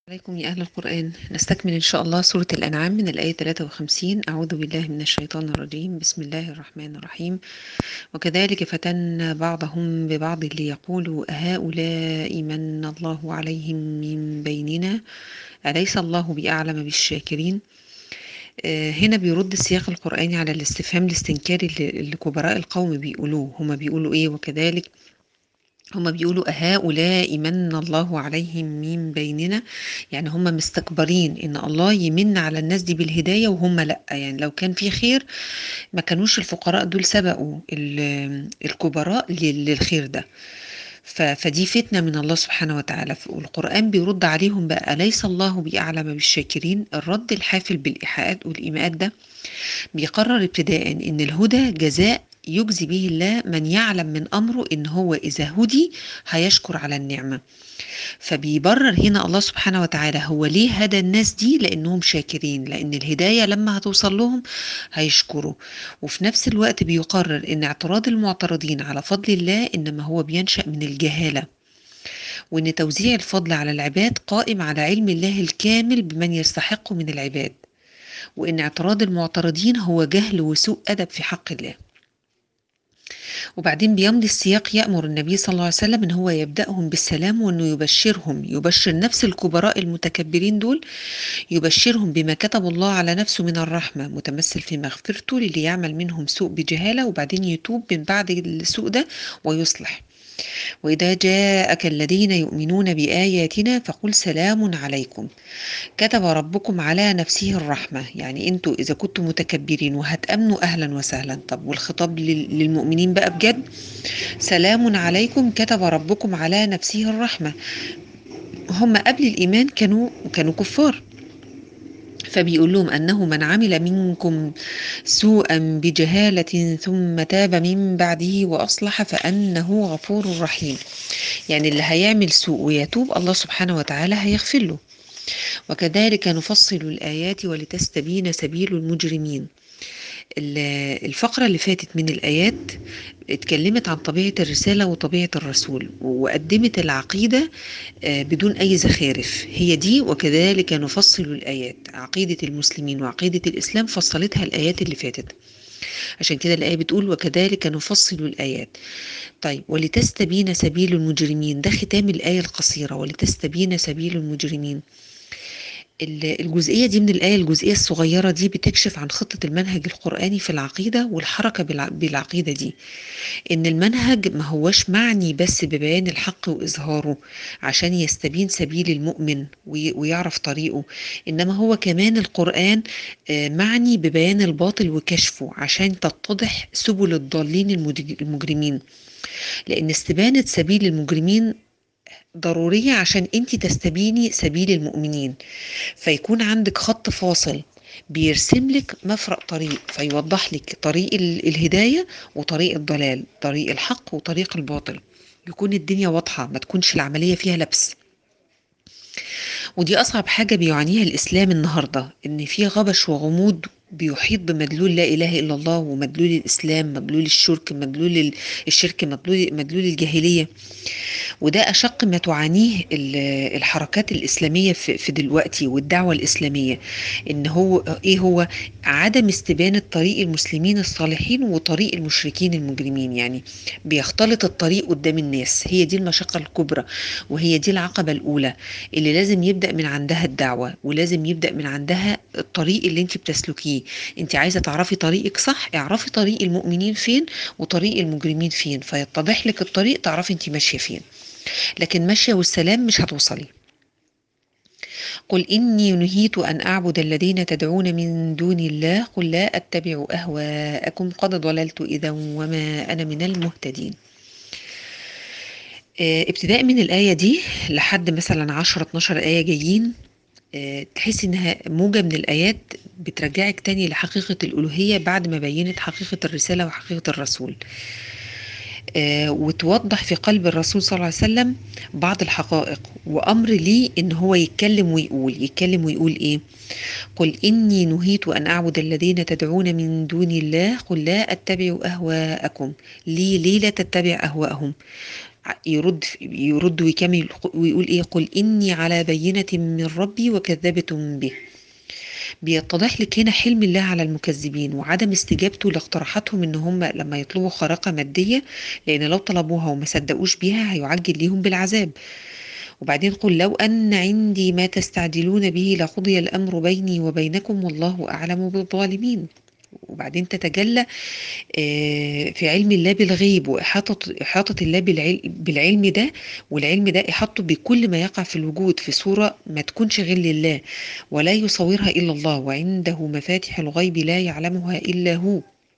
عليكم يا أهل القرآن نستكمل إن شاء الله سورة الأنعام من الآية 53 أعوذ بالله من الشيطان الرجيم بسم الله الرحمن الرحيم وكذلك فتنا بعضهم ببعض ليقولوا أهؤلاء من الله عليهم من بيننا أليس الله بأعلم بالشاكرين آه، هنا بيرد السياق القرآني على الاستفهام الاستنكاري اللي اللي كبراء القوم بيقولوه هما بيقولوا إيه وكذلك هما بيقولوا أهؤلاء من الله عليهم من بيننا يعني هما مستكبرين إن الله يمن على الناس دي بالهداية وهم لأ يعني لو كان في خير ما كانوش الفقراء دول سبقوا ال- الكبراء لل- للخير ده ف- فدي فتنة من الله سبحانه وتعالى والقرآن بيرد عليهم بقى أليس الله بأعلم بالشاكرين الرد الحافل بالإيحاءات والإيماءات ده بيقرر ابتداء ان الهدى جزاء يجزي به الله من يعلم من امره ان هو اذا هدي هيشكر على النعمه فبيبرر هنا الله سبحانه وتعالى هو ليه هدى الناس دي لانهم شاكرين لان الهدايه لما هتوصل لهم هيشكروا وفي نفس الوقت بيقرر ان اعتراض المعترضين على فضل الله انما هو بينشا من الجهاله وان توزيع الفضل على العباد قائم على علم الله الكامل بمن يستحق من العباد وإن اعتراض المعترضين هو جهل وسوء أدب في حق الله وبعدين بيمضي السياق يأمر النبي صلى الله عليه وسلم إن هو يبدأهم بالسلام وإنه يبشرهم يبشر نفس الكبراء المتكبرين دول يبشرهم بما كتب الله على نفسه من الرحمة متمثل في مغفرته للي يعمل منهم سوء بجهالة وبعدين يتوب من بعد السوء ده ويصلح وإذا جاءك الذين يؤمنون بآياتنا فقل سلام عليكم كتب ربكم على نفسه الرحمة يعني انتوا إذا كنتم متكبرين وهتأمنوا أهلا وسهلا طب والخطاب لل- للمؤمنين بقى بجد سلام عليكم كتب ربكم على نفسه الرحمة هم قبل الإيمان كانوا كانوا كفار فبيقول لهم أنه من عمل منكم سوءا بجهالة ثم تاب من بعده وأصلح فأنه غفور رحيم يعني اللي هيعمل سوء ويتوب الله سبحانه وتعالى هيغفر له وكذلك نفصل الآيات ولتستبين سبيل المجرمين ال- الفقرة اللي فاتت من الآيات اتكلمت عن طبيعة الرسالة وطبيعة الرسول وقدمت العقيدة آه، بدون أي زخارف هي دي وكذلك نفصل الآيات عقيدة المسلمين وعقيدة الإسلام فصلتها الآيات اللي فاتت عشان كده الآية بتقول وكذلك نفصل الآيات طيب ولتستبين سبيل المجرمين ده ختام الآية القصيرة ولتستبين سبيل المجرمين ال- الجزئية دي من الآية الجزئية الصغيرة دي بتكشف عن خطة المنهج القرآني في العقيدة والحركة بالع- بالعقيدة دي إن المنهج ما هوش معني بس ببيان الحق وإظهاره عشان يستبين سبيل المؤمن وي- ويعرف طريقه إنما هو كمان القرآن آه، معني ببيان الباطل وكشفه عشان تتضح سبل الضالين المدج- المجرمين لأن استبانة سبيل المجرمين ضرورية عشان انت تستبيني سبيل المؤمنين فيكون عندك خط فاصل بيرسم لك مفرق طريق فيوضح لك طريق ال- الهداية وطريق الضلال طريق الحق وطريق الباطل يكون الدنيا واضحة ما تكونش العملية فيها لبس ودي أصعب حاجة بيعانيها الإسلام النهاردة إن في غبش وغموض بيحيط بمدلول لا إله إلا الله ومدلول الإسلام مدلول الشرك مدلول ال- الشرك مدلول, مدلول الجاهلية وده أشق ما تعانيه ال- الحركات الإسلامية في في دلوقتي والدعوة الإسلامية إن هو إيه هو عدم استبانة طريق المسلمين الصالحين وطريق المشركين المجرمين يعني بيختلط الطريق قدام الناس هي دي المشقة الكبرى وهي دي العقبة الأولى اللي لازم يبدأ من عندها الدعوة ولازم يبدأ من عندها الطريق اللي انت بتسلكيه انت عايزة تعرفي طريقك صح اعرفي طريق المؤمنين فين وطريق المجرمين فين فيتضح لك الطريق تعرفي انت ماشية فين لكن ماشية والسلام مش هتوصلي قل إني نهيت أن أعبد الذين تدعون من دون الله قل لا أتبع أهواءكم قد ضللت إذا وما أنا من المهتدين آه، ابتداء من الآية دي لحد مثلا 10 12 آية جايين آه، تحس إنها موجة من الآيات بترجعك تاني لحقيقة الألوهية بعد ما بينت حقيقة الرسالة وحقيقة الرسول آه، وتوضح في قلب الرسول صلى الله عليه وسلم بعض الحقائق وأمر ليه إن هو يتكلم ويقول يتكلم ويقول إيه قل إني نهيت أن أعبد الذين تدعون من دون الله قل لا أتبع أهواءكم ليه ليه لا تتبع أهواءهم يرد يرد ويكمل ويقول ايه قل اني على بينة من ربي وكذبتم به بيتضح لك هنا حلم الله على المكذبين وعدم استجابته لاقتراحاتهم ان هم لما يطلبوا خارقة مادية لان لو طلبوها وما صدقوش بيها هيعجل ليهم بالعذاب وبعدين قل لو أن عندي ما تستعجلون به لقضي الأمر بيني وبينكم والله أعلم بالظالمين وبعدين تتجلى في علم الله بالغيب وإحاطة إحاطة الله بالعلم ده والعلم ده إحاطته بكل ما يقع في الوجود في صورة ما تكونش غير لله ولا يصورها إلا الله وعنده مفاتح الغيب لا يعلمها إلا هو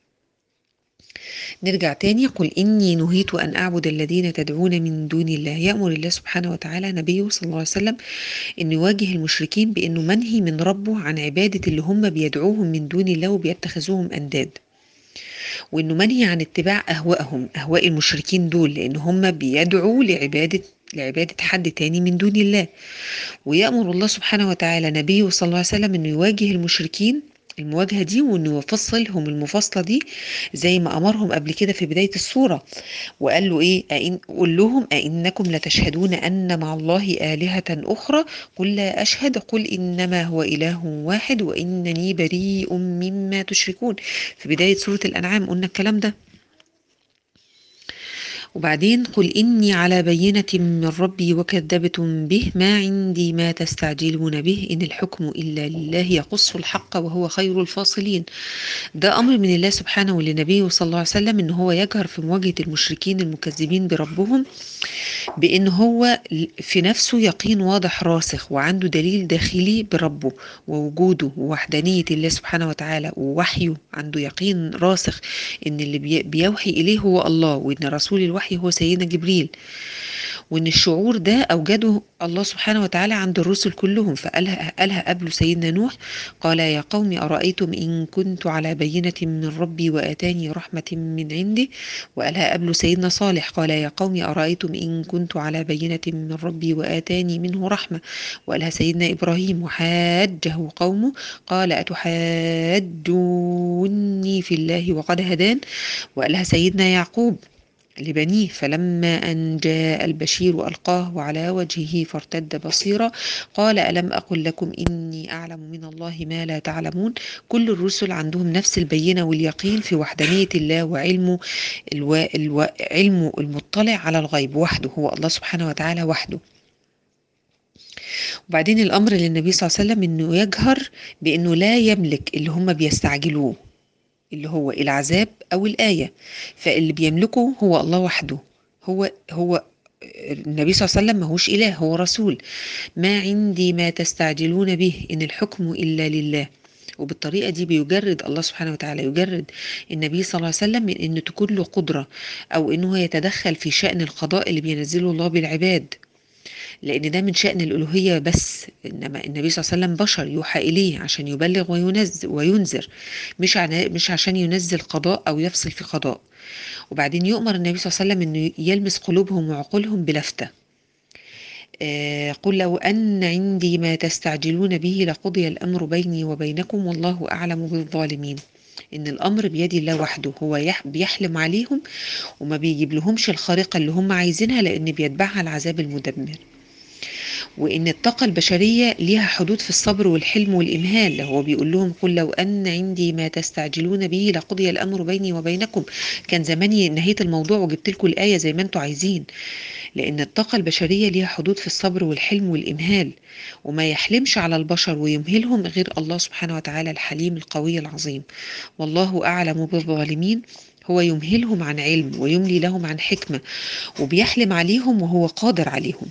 نرجع تاني قل إني نهيت أن أعبد الذين تدعون من دون الله يأمر الله سبحانه وتعالى نبيه صلى الله عليه وسلم أن يواجه المشركين بأنه منهي من ربه عن عبادة اللي هم بيدعوهم من دون الله وبيتخذوهم أنداد وأنه منهي عن اتباع أهوائهم أهواء المشركين دول لأن هم بيدعوا لعبادة لعبادة حد تاني من دون الله ويأمر الله سبحانه وتعالى نبيه صلى الله عليه وسلم أنه يواجه المشركين المواجهة دي وانه يفصلهم المفاصلة دي زي ما امرهم قبل كده في بداية السورة وقال له ايه أئن قل لهم أئنكم لتشهدون ان مع الله آلهة اخرى قل لا اشهد قل انما هو اله واحد وانني بريء مما تشركون في بداية سورة الانعام قلنا الكلام ده وبعدين قل إني على بينة من ربي وكذبتم به ما عندي ما تستعجلون به إن الحكم إلا لله يقص الحق وهو خير الفاصلين ده أمر من الله سبحانه ولنبيه صلى الله عليه وسلم إن هو يجهر في مواجهة المشركين المكذبين بربهم بإن هو في نفسه يقين واضح راسخ وعنده دليل داخلي بربه ووجوده ووحدانية الله سبحانه وتعالى ووحيه عنده يقين راسخ إن اللي بيوحي إليه هو الله وإن رسول الوحي هو سيدنا جبريل وان الشعور ده اوجده الله سبحانه وتعالى عند الرسل كلهم فقالها قالها قبل سيدنا نوح قال يا قوم ارايتم ان كنت على بينه من ربي واتاني رحمه من عنده وقالها قبل سيدنا صالح قال يا قوم ارايتم ان كنت على بينه من ربي واتاني منه رحمه وقالها سيدنا ابراهيم وحاجه قومه قال اتحاجوني في الله وقد هدان وقالها سيدنا يعقوب لبنيه فلما أن جاء البشير ألقاه على وجهه فارتد بصيرا قال ألم أقل لكم إني أعلم من الله ما لا تعلمون كل الرسل عندهم نفس البينة واليقين في وحدانية الله وعلمه الو... الو... علمه المطلع على الغيب وحده هو الله سبحانه وتعالى وحده وبعدين الأمر للنبي صلى الله عليه وسلم أنه يجهر بأنه لا يملك اللي هم بيستعجلوه اللي هو العذاب أو الآية فاللي بيملكه هو الله وحده هو هو النبي صلى الله عليه وسلم ماهوش إله هو رسول ما عندي ما تستعجلون به إن الحكم إلا لله وبالطريقة دي بيجرد الله سبحانه وتعالى يجرد النبي صلى الله عليه وسلم من أن تكون له قدرة أو أنه يتدخل في شأن القضاء اللي بينزله الله بالعباد لأن ده من شأن الألوهية بس إنما النبي صلى الله عليه وسلم بشر يوحى إليه عشان يبلغ وينزل وينذر مش مش عشان ينزل قضاء أو يفصل في قضاء وبعدين يؤمر النبي صلى الله عليه وسلم إنه يلمس قلوبهم وعقولهم بلفتة آه قل لو أن عندي ما تستعجلون به لقضي الأمر بيني وبينكم والله أعلم بالظالمين ان الامر بيد الله وحده هو بيحلم عليهم وما بيجيب لهمش الخارقه اللي هم عايزينها لان بيتبعها العذاب المدمر وان الطاقة البشرية ليها حدود في الصبر والحلم والامهال هو بيقول لهم قل لو ان عندي ما تستعجلون به لقضي الامر بيني وبينكم كان زماني نهيت الموضوع وجبت لكم الايه زي ما انتم عايزين لان الطاقة البشرية ليها حدود في الصبر والحلم والامهال وما يحلمش على البشر ويمهلهم غير الله سبحانه وتعالى الحليم القوي العظيم والله اعلم بالظالمين هو يمهلهم عن علم ويملي لهم عن حكمة وبيحلم عليهم وهو قادر عليهم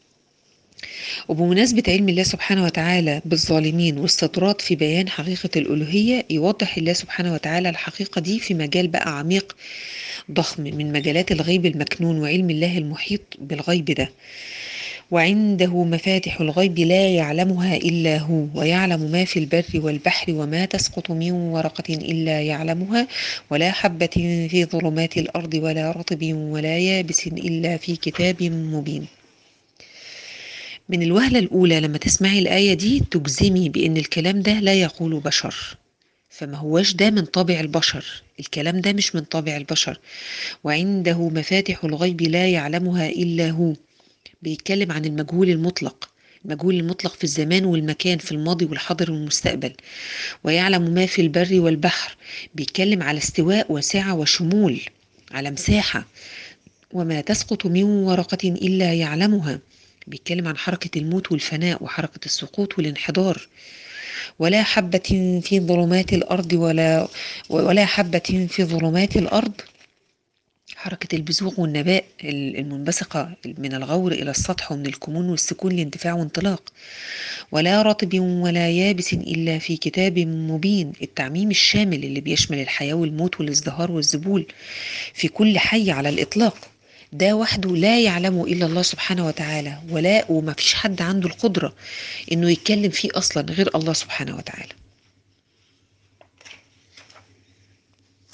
وبمناسبة علم الله سبحانه وتعالى بالظالمين واستطراد في بيان حقيقة الألوهية يوضح الله سبحانه وتعالى الحقيقة دي في مجال بقى عميق ضخم من مجالات الغيب المكنون وعلم الله المحيط بالغيب ده وعنده مفاتح الغيب لا يعلمها إلا هو ويعلم ما في البر والبحر وما تسقط من ورقة إلا يعلمها ولا حبة في ظلمات الأرض ولا رطب ولا يابس إلا في كتاب مبين من الوهلة الأولى لما تسمعي الآية دي تجزمي بأن الكلام ده لا يقول بشر فما هواش ده من طابع البشر الكلام ده مش من طابع البشر وعنده مفاتح الغيب لا يعلمها إلا هو بيتكلم عن المجهول المطلق المجهول المطلق في الزمان والمكان في الماضي والحاضر والمستقبل ويعلم ما في البر والبحر بيتكلم على استواء وسعة وشمول على مساحة وما تسقط من ورقة إلا يعلمها بيتكلم عن حركة الموت والفناء وحركة السقوط والانحدار ولا حبة في ظلمات الأرض ولا ولا حبة في ظلمات الأرض حركة البزوغ والنباء المنبثقة من الغور إلى السطح ومن الكمون والسكون لاندفاع وانطلاق ولا رطب ولا يابس إلا في كتاب مبين التعميم الشامل اللي بيشمل الحياة والموت والازدهار والذبول في كل حي على الإطلاق ده وحده لا يعلمه إلا الله سبحانه وتعالى ولا وما فيش حد عنده القدرة إنه يتكلم فيه أصلا غير الله سبحانه وتعالى